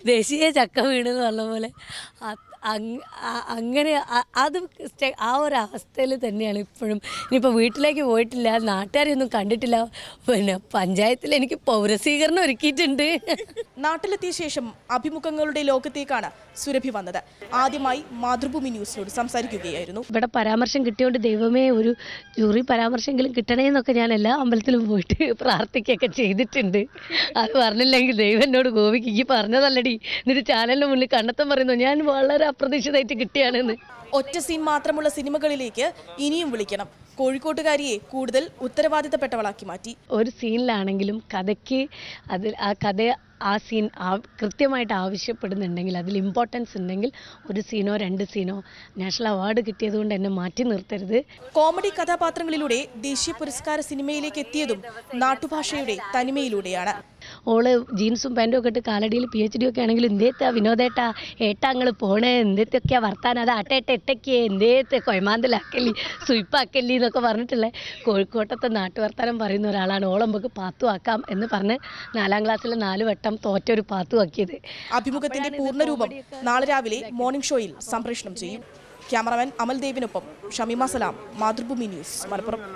ദേശീയ ചക്ക വീണെന്ന് പറഞ്ഞ പോലെ അ- അങ്- അ- അങ്ങനെ അ- അത് സ്റ്റെ- ആ ഒരു അവസ്ഥയിൽ തന്നെയാണ് ഇപ്പോഴും ഇനിയിപ്പോൾ വീട്ടിലേക്ക് പോയിട്ടില്ല നാട്ടുകാരെയൊന്നും കണ്ടിട്ടില്ല പിന്നെ പഞ്ചായത്തിൽ എനിക്ക് പൗരസ്വീകരണം ഒരുക്കിയിട്ടുണ്ട് നാട്ടിലെത്തിയ ശേഷം അഭിമുഖങ്ങളുടെ ലോകത്തേക്കാണ് സുരഭി വന്നത് ആദ്യമായി മാതൃഭൂമി ന്യൂസിനോട് സംസാരിക്കുകയായിരുന്നു ഇവിടെ പരാമർശം കിട്ടിയോണ്ട് ദൈവമേ ഒരു ജൂറി പരാമർശമെങ്കിലും കിട്ടണേ എന്നൊക്കെ ഞാൻ എല്ലാ അമ്പലത്തിലും പോയിട്ട് പ്രാർത്ഥിക്കുകയൊക്കെ ചെയ്തിട്ടുണ്ട് അത് പറഞ്ഞില്ലെങ്കിൽ ദൈവം എന്നോട് ഗോപിക്ക് ഈ പറഞ്ഞതല്ലടി എന്നിട്ട് ചാനലിന് മുന്നിൽ കണ്ടെത്താൻ പറയുന്നു ഞാൻ വളരെ അപ്രതീക്ഷിതമായിട്ട് കിട്ടിയാണെന്ന് ഒറ്റ സീൻ മാത്രമുള്ള സിനിമകളിലേക്ക് ഇനിയും വിളിക്കണം കോഴിക്കോട്ടുകാരിയെ കൂടുതൽ ഉത്തരവാദിത്തപ്പെട്ടവളാക്കി മാറ്റി ഒരു സീനിലാണെങ്കിലും കഥയ്ക്ക് അതിൽ ആ കഥ ആ സീൻ ആ കൃത്യമായിട്ട് ആവശ്യപ്പെടുന്നുണ്ടെങ്കിൽ അതിൽ ഇമ്പോർട്ടൻസ് ഉണ്ടെങ്കിൽ ഒരു സീനോ രണ്ട് സീനോ നാഷണൽ അവാർഡ് കിട്ടിയതുകൊണ്ട് എന്നെ മാറ്റി നിർത്തരുത് കോമഡി കഥാപാത്രങ്ങളിലൂടെ ദേശീയ പുരസ്കാര സിനിമയിലേക്ക് എത്തിയതും നാട്ടുഭാഷയുടെ തനിമയിലൂടെയാണ് ഓള് ജീൻസും പാൻറ്റും ഒക്കെ ഇട്ട് കാലടിയിൽ പി എച്ച് ഡി ഒക്കെ ആണെങ്കിലും എന്തേത്താ വിനോദേട്ടാ ഏട്ടാ നിങ്ങൾ പോണേ എന്തേത്തൊക്കെയാ വർത്താനം അത് ആട്ടേട്ട എട്ടയ്ക്ക് എന്തേത്തെ കൊയമാന്തലാക്കല്ലി സുയിപ്പാക്കല്ലി എന്നൊക്കെ പറഞ്ഞിട്ടുള്ള കോഴിക്കോട്ടത്തെ നാട്ടുവർത്താനം പറയുന്ന ഒരാളാണ് ഓളം നമുക്ക് പാത്തു ആക്കാം എന്ന് പറഞ്ഞ് നാലാം ക്ലാസ്സിൽ നാല് വട്ടം തോറ്റൊരു പാത്തു ആക്കിയത് അഭിമുഖത്തിന്റെ പൂർണ്ണരൂപം നാളെ രാവിലെ മോർണിംഗ് ഷോയിൽ സംപ്രേഷണം ചെയ്യും ക്യാമറമാൻ അമൽ ദേവിനൊപ്പം ഷമീമ സലാം മാതൃഭൂമി ന്യൂസ് മലപ്പുറം